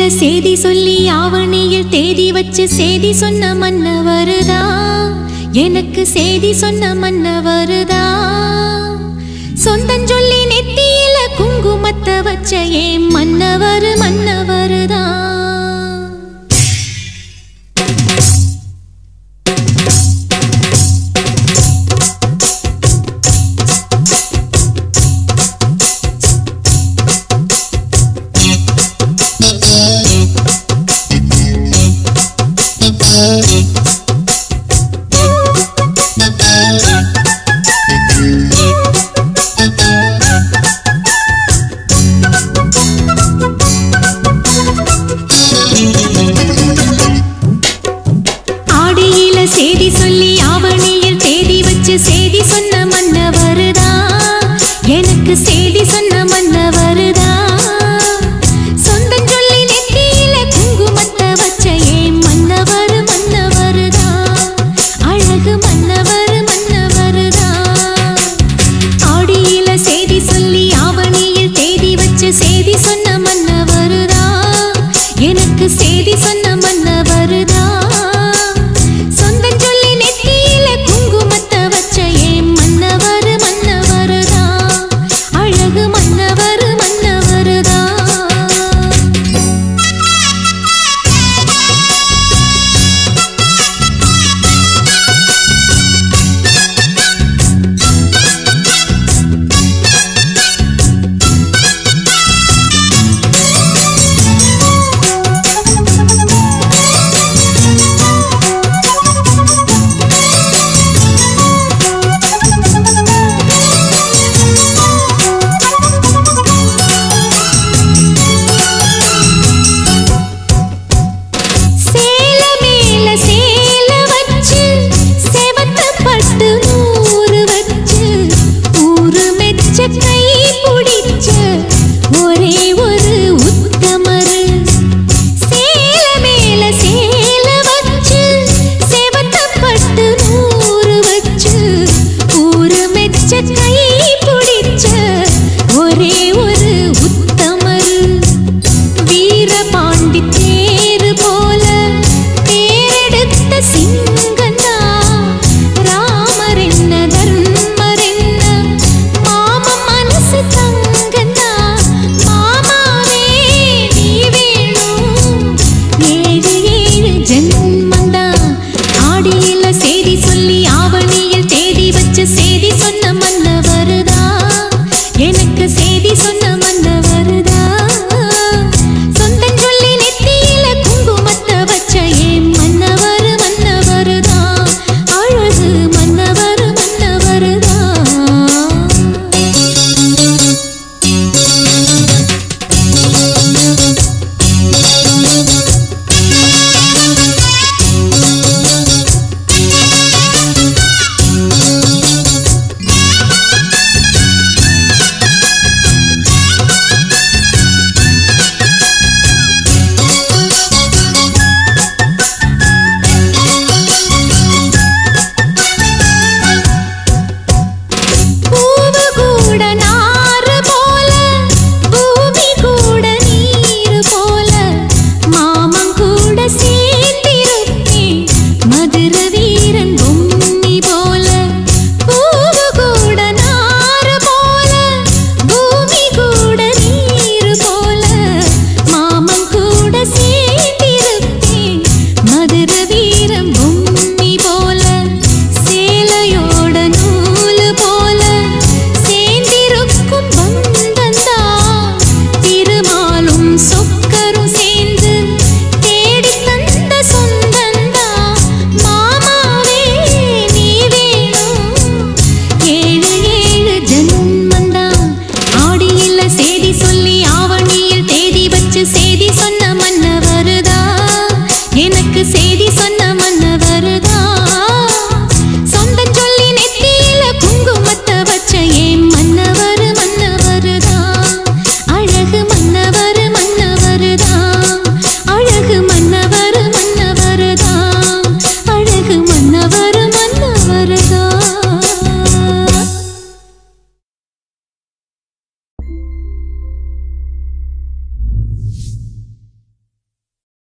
செய்தி சொல்லி ஆவணியில் தேதி வச்சு செய்தி சொன்ன மன்ன வருதா எனக்கு செய்தி சொன்ன மன்ன வருதா சொந்தம் சொல்லி நெத்தியில குங்குமத்தை வச்ச ஏன் மன்னவர் மன்னவருதா ஆடியில செய்தி சொல்லி ஆவணியில் தேதி வச்சு செய்தி சொன்ன மன்ன வருதா எனக்கு செய்தி சொன்ன மன்ன வருதா சொந்தம் சொல்லி நெத்தியில குங்குமத்தை வச்ச ஏன் மன்னவர் மன்னவருதா அழகு மன்னவர் மன்னவருதா ஆடியில செய்தி சொல்லி ஆவணியில் தேதி வச்சு செய்தி